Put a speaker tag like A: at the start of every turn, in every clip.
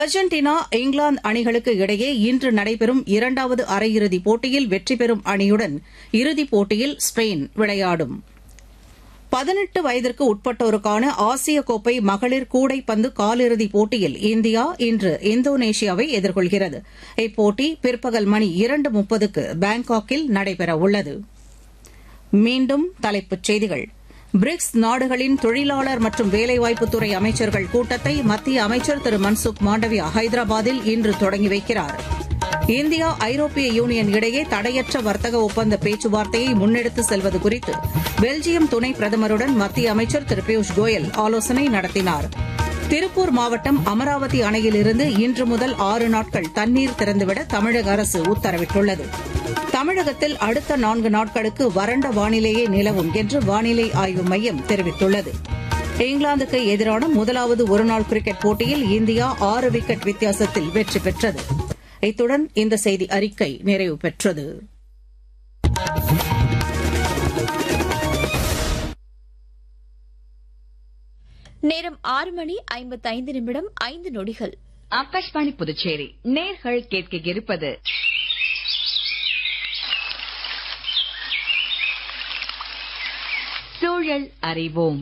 A: Argentina England அணிகளுக்கு இடையே இன்று நடைபெறும் இரண்டாவது அரையிறுதிப் போட்டியில் வெற்றி பெறும் அணியுடன் இறுதிப் போட்டியில் ஸ்பெயின் விளையாடும் பதினெட்டு வயதிற்கு உட்பட்டோருக்கான ஆசிய கோப்பை மகளிர் கூடைப்பந்து காலிறுதிப் போட்டியில் இந்தியா இன்று இந்தோனேஷியாவை எதிர்கொள்கிறது இப்போட்டி பிற்பகல் மணி இரண்டு முப்பதுக்கு பாங்காக்கில் நடைபெறவுள்ளது மீண்டும் தலைப்புச் செய்திகள் பிரிக்ஸ் நாடுகளின் தொழிலாளர் மற்றும் வேலைவாய்ப்புத்துறை அமைச்சர்கள் கூட்டத்தை மத்திய அமைச்சர் திரு மன்சுக் மாண்டவியா ஹைதராபாத்தில் இன்று தொடங்கி வைக்கிறார் இந்தியா ஐரோப்பிய யூனியன் இடையே தடையற்ற வர்த்தக ஒப்பந்த பேச்சுவார்த்தையை முன்னெடுத்து செல்வது குறித்து பெல்ஜியம் துணை பிரதமருடன் மத்திய அமைச்சர் திரு பியூஷ் கோயல் ஆலோசனை நடத்தினார் திருப்பூர் மாவட்டம் அமராவதி அணையிலிருந்து இன்று முதல் ஆறு நாட்கள் தண்ணீர் திறந்துவிட தமிழக அரசு உத்தரவிட்டுள்ளது தமிழகத்தில் அடுத்த நான்கு நாட்களுக்கு வறண்ட வானிலையே நிலவும் என்று வானிலை ஆய்வு மையம் தெரிவித்துள்ளது இங்கிலாந்துக்கு எதிரான முதலாவது ஒருநாள் கிரிக்கெட் போட்டியில் இந்தியா ஆறு விக்கெட் வித்தியாசத்தில் வெற்றி பெற்றது இத்துடன் இந்த செய்தி அறிக்கை நிறைவு பெற்றது
B: நேரம் ஆறு மணி ஐம்பத்தைந்து நிமிடம் ஐந்து நொடிகள்
C: ஆகாஷ்வாணி புதுச்சேரி நேர்கள் கேட்க இருப்பது சூழல் அறிவோம்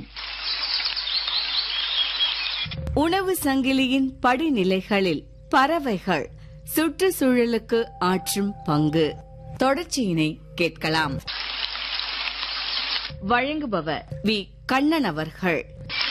D: உணவு சங்கிலியின் படிநிலைகளில் பறவைகள் சுற்றுச்சூழலுக்கு ஆற்றும் பங்கு தொடர்ச்சியினை கேட்கலாம் வழங்குபவர் வி கண்ணன் அவர்கள்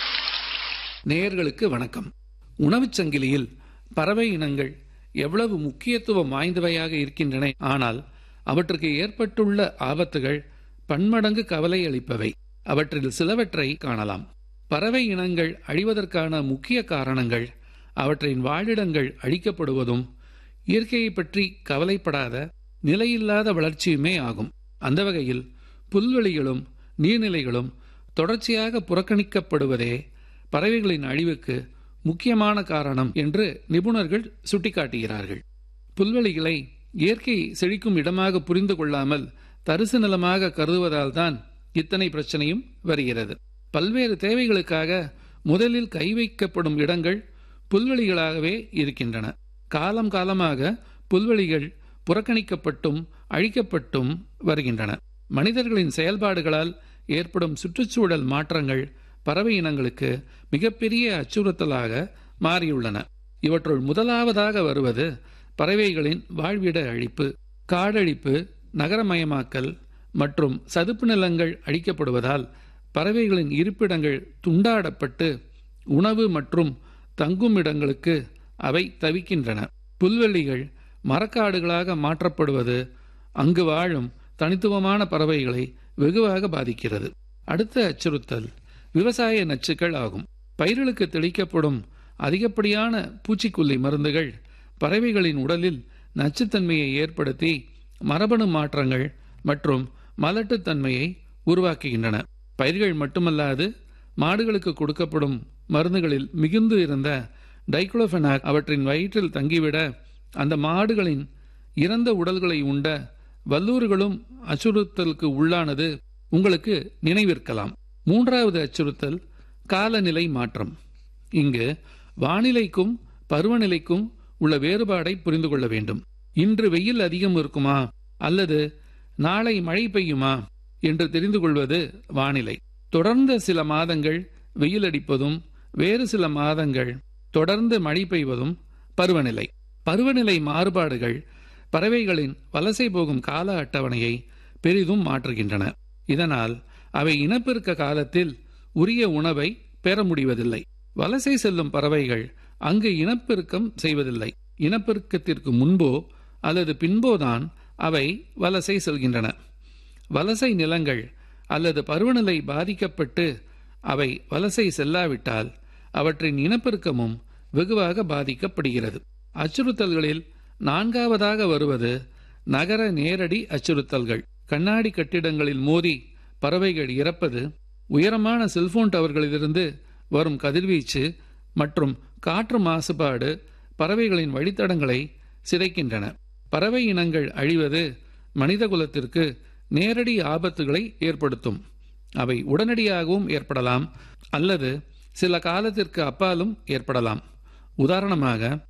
E: நேயர்களுக்கு வணக்கம் உணவுச் சங்கிலியில் பறவை இனங்கள் எவ்வளவு முக்கியத்துவம் வாய்ந்தவையாக இருக்கின்றன ஆனால் அவற்றுக்கு ஏற்பட்டுள்ள ஆபத்துகள் பன்மடங்கு கவலை அளிப்பவை அவற்றில் சிலவற்றை காணலாம் பறவை இனங்கள் அழிவதற்கான முக்கிய காரணங்கள் அவற்றின் வாழிடங்கள் அழிக்கப்படுவதும் இயற்கையை பற்றி கவலைப்படாத நிலையில்லாத வளர்ச்சியுமே ஆகும் அந்த வகையில் புல்வெளிகளும் நீர்நிலைகளும் தொடர்ச்சியாக புறக்கணிக்கப்படுவதே பறவைகளின் அழிவுக்கு முக்கியமான காரணம் என்று நிபுணர்கள் சுட்டிக்காட்டுகிறார்கள் புல்வெளிகளை இயற்கை செழிக்கும் இடமாக புரிந்து கொள்ளாமல் தரிசு நிலமாக கருதுவதால் தான் இத்தனை பிரச்சனையும் வருகிறது பல்வேறு தேவைகளுக்காக முதலில் கை வைக்கப்படும் இடங்கள் புல்வெளிகளாகவே இருக்கின்றன காலம் காலமாக புல்வெளிகள் புறக்கணிக்கப்பட்டும் அழிக்கப்பட்டும் வருகின்றன மனிதர்களின் செயல்பாடுகளால் ஏற்படும் சுற்றுச்சூழல் மாற்றங்கள் பறவை இனங்களுக்கு மிகப்பெரிய அச்சுறுத்தலாக மாறியுள்ளன இவற்றுள் முதலாவதாக வருவது பறவைகளின் வாழ்விட அழிப்பு காடழிப்பு நகரமயமாக்கல் மற்றும் சதுப்பு நிலங்கள் அழிக்கப்படுவதால் பறவைகளின் இருப்பிடங்கள் துண்டாடப்பட்டு உணவு மற்றும் தங்கும் இடங்களுக்கு அவை தவிக்கின்றன புல்வெளிகள் மரக்காடுகளாக மாற்றப்படுவது அங்கு வாழும் தனித்துவமான பறவைகளை வெகுவாக பாதிக்கிறது அடுத்த அச்சுறுத்தல் விவசாய நச்சுக்கள் ஆகும் பயிர்களுக்கு தெளிக்கப்படும் அதிகப்படியான பூச்சிக்கொல்லி மருந்துகள் பறவைகளின் உடலில் நச்சுத்தன்மையை ஏற்படுத்தி மரபணு மாற்றங்கள் மற்றும் மலட்டுத்தன்மையை உருவாக்குகின்றன பயிர்கள் மட்டுமல்லாது மாடுகளுக்கு கொடுக்கப்படும் மருந்துகளில் மிகுந்து இருந்த டைக்ளோஃபெனாக் அவற்றின் வயிற்றில் தங்கிவிட அந்த மாடுகளின் இறந்த உடல்களை உண்ட வல்லூர்களும் அச்சுறுத்தலுக்கு உள்ளானது உங்களுக்கு நினைவிருக்கலாம் மூன்றாவது அச்சுறுத்தல் காலநிலை மாற்றம் இங்கு வானிலைக்கும் பருவநிலைக்கும் உள்ள வேறுபாடை புரிந்து கொள்ள வேண்டும் இன்று வெயில் அதிகம் இருக்குமா அல்லது நாளை மழை பெய்யுமா என்று தெரிந்து கொள்வது வானிலை தொடர்ந்து சில மாதங்கள் வெயில் அடிப்பதும் வேறு சில மாதங்கள் தொடர்ந்து மழை பெய்வதும் பருவநிலை பருவநிலை மாறுபாடுகள் பறவைகளின் வலசை போகும் கால அட்டவணையை பெரிதும் மாற்றுகின்றன இதனால் அவை இனப்பெருக்க காலத்தில் உரிய உணவை பெற முடிவதில்லை வலசை செல்லும் பறவைகள் அங்கு இனப்பெருக்கம் செய்வதில்லை இனப்பெருக்கத்திற்கு முன்போ அல்லது பின்போதான் அவை வலசை செல்கின்றன வலசை நிலங்கள் அல்லது பருவநிலை பாதிக்கப்பட்டு அவை வலசை செல்லாவிட்டால் அவற்றின் இனப்பெருக்கமும் வெகுவாக பாதிக்கப்படுகிறது அச்சுறுத்தல்களில் நான்காவதாக வருவது நகர நேரடி அச்சுறுத்தல்கள் கண்ணாடி கட்டிடங்களில் மோதி பறவைகள் இறப்பது உயரமான செல்போன் டவர்களிலிருந்து வரும் கதிர்வீச்சு மற்றும் காற்று மாசுபாடு பறவைகளின் வழித்தடங்களை சிதைக்கின்றன பறவை இனங்கள் அழிவது மனிதகுலத்திற்கு நேரடி ஆபத்துகளை ஏற்படுத்தும் அவை உடனடியாகவும் ஏற்படலாம் அல்லது சில காலத்திற்கு அப்பாலும் ஏற்படலாம் உதாரணமாக